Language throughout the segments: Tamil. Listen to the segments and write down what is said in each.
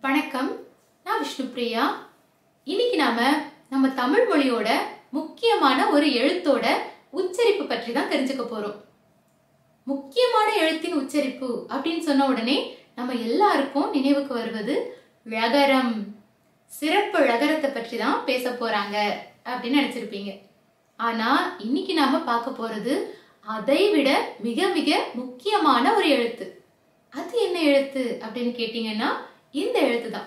வணக்கம் நான் விஷ்ணுபிரியா இன்னைக்கு நாம நம்ம தமிழ் மொழியோட முக்கியமான ஒரு எழுத்தோட உச்சரிப்பு பற்றி தான் தெரிஞ்சுக்க போறோம் முக்கியமான எழுத்தின் உச்சரிப்பு அப்படின்னு சொன்ன உடனே நம்ம எல்லாருக்கும் நினைவுக்கு வருவது ழகரம் சிறப்பு ழகரத்தை பற்றி தான் பேச போறாங்க அப்படின்னு நினைச்சிருப்பீங்க ஆனா இன்னைக்கு நாம பார்க்க போறது அதை விட மிக மிக முக்கியமான ஒரு எழுத்து அது என்ன எழுத்து அப்படின்னு கேட்டீங்கன்னா இந்த எழுத்து தான்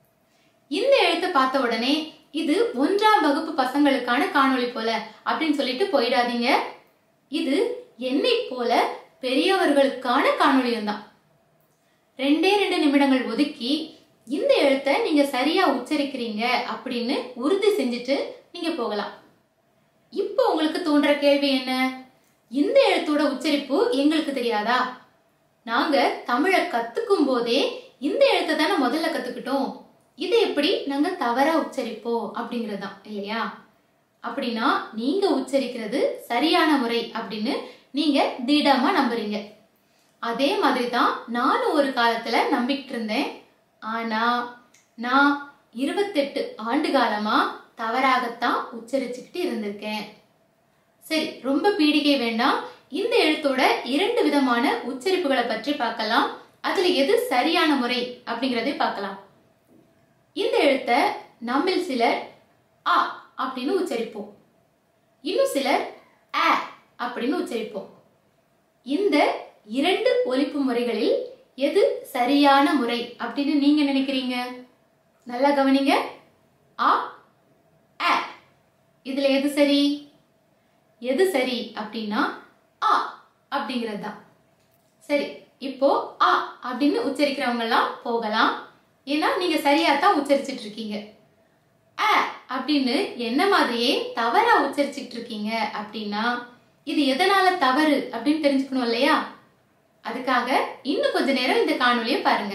இந்த எழுத்தை பார்த்த உடனே இது ஒன்றாம் வகுப்பு பசங்களுக்கான காணொளி போல அப்படின்னு சொல்லிட்டு போயிடாதீங்க இது என்னை போல பெரியவர்களுக்கான காணொளியும் தான் ரெண்டே ரெண்டு நிமிடங்கள் ஒதுக்கி இந்த எழுத்தை நீங்க சரியா உச்சரிக்கிறீங்க அப்படின்னு உறுதி செஞ்சுட்டு நீங்க போகலாம் இப்போ உங்களுக்கு தோன்ற கேள்வி என்ன இந்த எழுத்தோட உச்சரிப்பு எங்களுக்கு தெரியாதா நாங்க தமிழை கத்துக்கும் போதே இந்த எழுத்தை தானே முதல்ல கத்துக்கிட்டோம் இதை எப்படி நாங்க தவறா உச்சரிப்போம் அப்படிங்கிறது தான் இல்லையா அப்படின்னா நீங்க உச்சரிக்கிறது சரியான முறை அப்படின்னு நீங்க திடமா நம்புறீங்க அதே மாதிரி தான் நானும் ஒரு காலத்துல நம்பிக்கிட்டு இருந்தேன் ஆனா நான் இருபத்தெட்டு ஆண்டு காலமா தவறாகத்தான் உச்சரிச்சுக்கிட்டு இருந்திருக்கேன் சரி ரொம்ப பீடிகை வேண்டாம் இந்த எழுத்தோட இரண்டு விதமான உச்சரிப்புகளை பற்றி பார்க்கலாம் அதுல எது சரியான முறை அப்படிங்கறதை பார்க்கலாம் இந்த எழுத்தை நம்மில் சிலர் அ அப்படின்னு உச்சரிப்போம் இன்னும் சிலர் அ அப்படின்னு உச்சரிப்போம் இந்த இரண்டு ஒலிப்பு முறைகளில் எது சரியான முறை அப்படின்னு நீங்க நினைக்கிறீங்க நல்லா கவனிங்க ஆ அ இதுல எது சரி எது சரி அப்படின்னா ஆ அப்படிங்கிறது தான் சரி இப்போ ஆ அப்படின்னு உச்சரிக்கிறவங்க எல்லாம் போகலாம் ஏன்னா நீங்க சரியா தான் உச்சரிச்சிட்டு இருக்கீங்க அ அப்படின்னு என்ன மாதிரியே தவறா உச்சரிச்சிட்டு இருக்கீங்க அப்படின்னா இது எதனால தவறு அப்படின்னு தெரிஞ்சுக்கணும் இல்லையா அதுக்காக இன்னும் கொஞ்ச நேரம் இந்த காணொலியை பாருங்க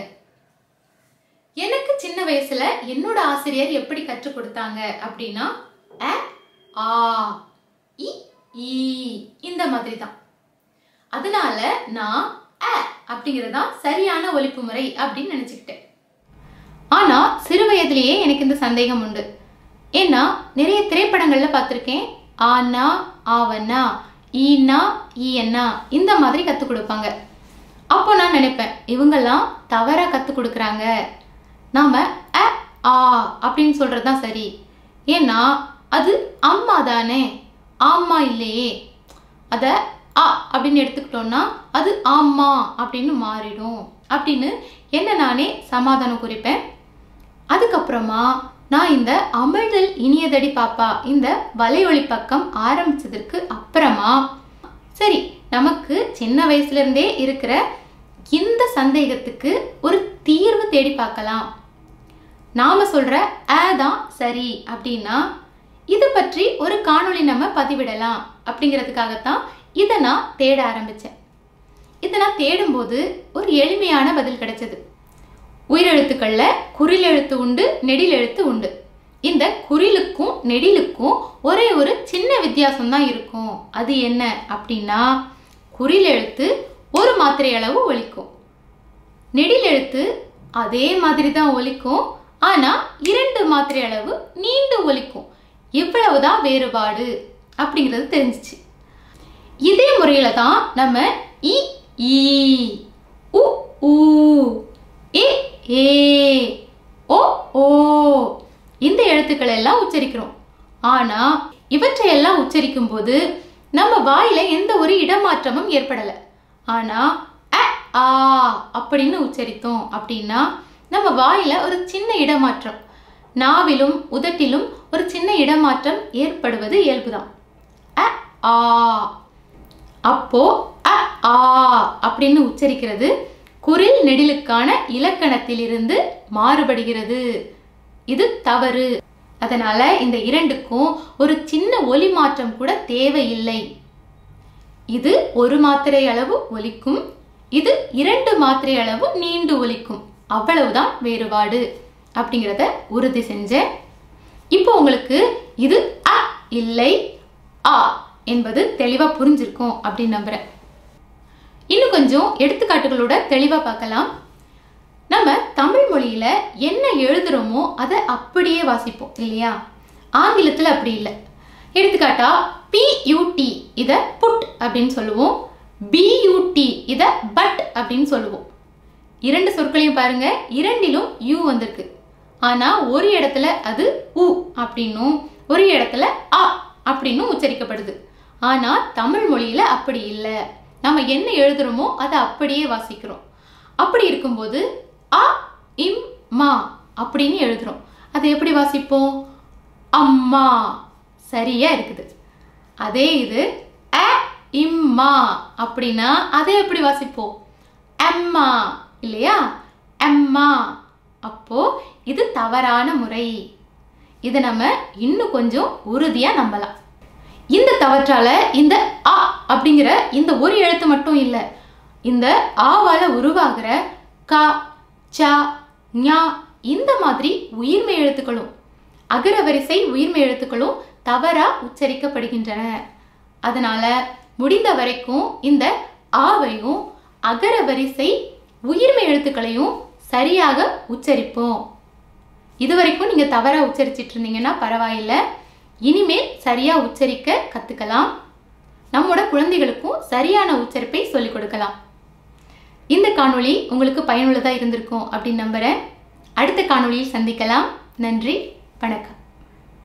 எனக்கு சின்ன வயசுல என்னோட ஆசிரியர் எப்படி கற்றுக் கொடுத்தாங்க அப்படின்னா அ ஆ இ ஈ இந்த மாதிரி தான் அதனால நான் அ அப்படிங்கறதா சரியான ஒலிப்பு முறை அப்படின்னு நினைச்சுக்கிட்டேன் ஆனா சிறு வயதிலேயே எனக்கு இந்த சந்தேகம் உண்டு ஏன்னா நிறைய திரைப்படங்கள்ல பார்த்துருக்கேன் ஆனா ஆவண்ணா ஈனா ஈயண்ணா இந்த மாதிரி கற்றுக் கொடுப்பாங்க அப்போ நான் நினைப்பேன் இவங்கெல்லாம் தவறாக கற்றுக் கொடுக்குறாங்க நாம் அ ஆ அப்படின்னு சொல்கிறது தான் சரி ஏன்னா அது அம்மா தானே ஆமா இல்லையே அதை ஆ அப்படின்னு எடுத்துக்கிட்டோம்னா அது ஆமா அப்படின்னு மாறிடும் அப்படின்னு என்ன நானே சமாதானம் குறிப்பேன் அதுக்கப்புறமா நான் இந்த அமிழ்தல் இனியதடி பாப்பா இந்த வலையொலி பக்கம் ஆரம்பிச்சதற்கு அப்புறமா சரி நமக்கு சின்ன வயசுல இருந்தே இருக்கிற இந்த சந்தேகத்துக்கு ஒரு தீர்வு தேடி பார்க்கலாம் நாம சொல்ற அ தான் சரி அப்படின்னா இதை பற்றி ஒரு காணொளி நம்ம பதிவிடலாம் அப்படிங்கிறதுக்காகத்தான் இதை நான் தேட ஆரம்பிச்சேன் இதை நான் தேடும்போது ஒரு எளிமையான பதில் கிடைச்சது உயிரெழுத்துக்கள்ல குறில் எழுத்து உண்டு நெடில் எழுத்து உண்டு இந்த குறிலுக்கும் நெடிலுக்கும் ஒரே ஒரு சின்ன வித்தியாசம் தான் இருக்கும் அது என்ன அப்படின்னா குறில் எழுத்து ஒரு மாத்திரை அளவு ஒலிக்கும் நெடில் எழுத்து அதே மாதிரி தான் ஒலிக்கும் ஆனா இரண்டு மாத்திரை அளவு நீண்டு ஒலிக்கும் இவ்வளவுதான் வேறுபாடு அப்படிங்கிறது தெரிஞ்சிச்சு இதே முறையில தான் நம்ம இ ஈ உ ஊ ஏ ஏ ஓ ஓ இந்த எழுத்துக்களை எல்லாம் உச்சரிக்கிறோம் ஆனா இவற்றையெல்லாம் உச்சரிக்கும் போது நம்ம வாயில எந்த ஒரு இடமாற்றமும் ஏற்படல ஆனா அ ஆ அப்படின்னு உச்சரித்தோம் அப்படின்னா நம்ம வாயில ஒரு சின்ன இடமாற்றம் நாவிலும் உதட்டிலும் ஒரு சின்ன இடமாற்றம் ஏற்படுவது இயல்புதான் அ ஆ அப்போ அ ஆ அப்படின்னு உச்சரிக்கிறது குரில் நெடிலுக்கான இலக்கணத்திலிருந்து மாறுபடுகிறது இது தவறு அதனால இந்த இரண்டுக்கும் ஒரு சின்ன ஒலி மாற்றம் கூட தேவையில்லை இது ஒரு மாத்திரை அளவு ஒலிக்கும் இது இரண்டு மாத்திரை அளவு நீண்டு ஒலிக்கும் அவ்வளவுதான் வேறுபாடு அப்படிங்கிறத உறுதி செஞ்சேன் இப்போ உங்களுக்கு இது அ இல்லை ஆ என்பது தெளிவா புரிஞ்சிருக்கும் அப்படின்னு நம்புறேன் இன்னும் கொஞ்சம் எடுத்துக்காட்டுகளோட தெளிவா பார்க்கலாம் நம்ம தமிழ் மொழியில என்ன எழுதுறோமோ அதை அப்படியே வாசிப்போம் இல்லையா ஆங்கிலத்தில் அப்படி இல்லை எடுத்துக்காட்டா பியூடி இதை புட் அப்படின்னு சொல்லுவோம் பியூடி இதை பட் அப்படின்னு சொல்லுவோம் இரண்டு சொற்களையும் பாருங்க இரண்டிலும் யூ வந்திருக்கு ஆனா ஒரு இடத்துல அது உ அப்படின்னும் ஒரு இடத்துல அ அப்படின்னும் உச்சரிக்கப்படுது ஆனா தமிழ் மொழியில அப்படி இல்லை நம்ம என்ன எழுதுறோமோ அதை அப்படியே வாசிக்கிறோம் அப்படி இருக்கும்போது அ இம் மா அப்படின்னு எழுதுறோம் அதை எப்படி வாசிப்போம் அம்மா சரியா இருக்குது அதே இது அ இம்மா அப்படின்னா அதை எப்படி வாசிப்போம் அம்மா இல்லையா அம்மா அப்போ இது தவறான முறை இதை நம்ம இன்னும் கொஞ்சம் உறுதியா நம்பலாம் இந்த தவற்றால இந்த அ அப்படிங்கிற இந்த ஒரு எழுத்து மட்டும் இல்லை இந்த ஆவால உருவாகிற க ச ஞா இந்த மாதிரி உயிர்மை எழுத்துக்களும் அகர வரிசை உயிர்மை எழுத்துக்களும் தவறா உச்சரிக்கப்படுகின்றன அதனால முடிந்த வரைக்கும் இந்த ஆவையும் அகர வரிசை உயிர்மை எழுத்துக்களையும் சரியாக உச்சரிப்போம் இது வரைக்கும் நீங்க தவறா உச்சரிச்சிட்டு இருந்தீங்கன்னா பரவாயில்லை இனிமேல் சரியா உச்சரிக்க கத்துக்கலாம் நம்மோட குழந்தைகளுக்கும் சரியான உச்சரிப்பை சொல்லிக் கொடுக்கலாம் இந்த காணொளி உங்களுக்கு பயனுள்ளதா இருந்திருக்கும் அப்படின்னு நம்புறேன் அடுத்த காணொளியில் சந்திக்கலாம் நன்றி வணக்கம்